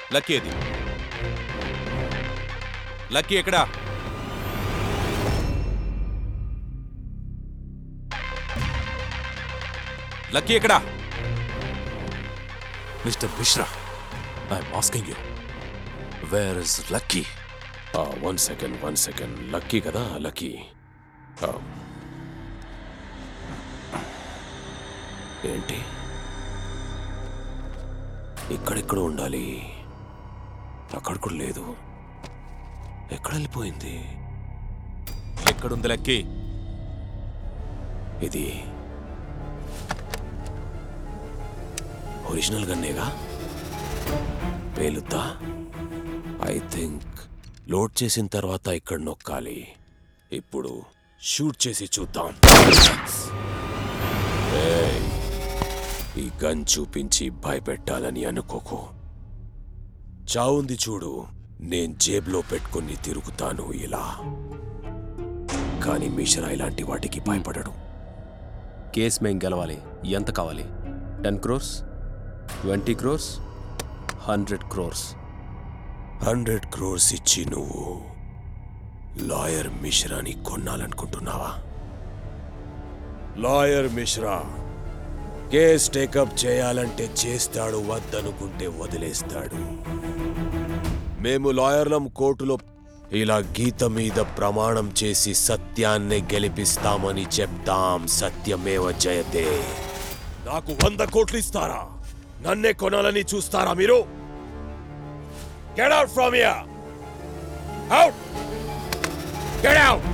Lucky అది lucky ఎక్కడా Lucky ఎక్కడా mister Mishra I'm asking you where is Lucky one second one second Lucky కదా Lucky ఏంటి ఇక్కడెక్కడ ఉండాలి అక్కడ కూడా లేదు ఎక్కడ వెళ్ళిపోయింది ఎక్కడుంది లక్కీ ఇది ఒరిజినల్ గన్నేగా పేలుద్దా ఐ థింక్ లోడ్ చేసిన తర్వాత ఇక్కడ నొక్కాలి ఇప్పుడు షూట్ చేసి చూద్దాం ఏయ్, ఈ గన్ చూపించి భయపెట్టాలని అనుకోకు చావుంది చూడు నేను జేబులో పెట్టుకుని తిరుగుతాను ఇలా కానీ మిశ్రా ఇలాంటి వాటికి భయపడడు కేస్ మేం గెలవాలి ఎంత కావాలి ten crores twenty crores hundred crores hundred crores ఇచ్చి నువ్వు లాయర్ మిశ్రాని కొనాలనుకుంటున్నావా లాయర్ మిశ్రా కేస్ టేకప్ చేయాలంటే చేస్తాడు వద్దనుకుంటే వదిలేస్తాడు మేము లాయర్లం కోర్టులో ఇలా గీత మీద ప్రమాణం చేసి సత్యాన్నే గెలిపిస్తామని చెప్తాం సత్యమేవ జయతే నాకు వంద కోట్లు ఇస్తారా నన్నే కొనాలని చూస్తారా మీరు Get out from here! Out! Get out!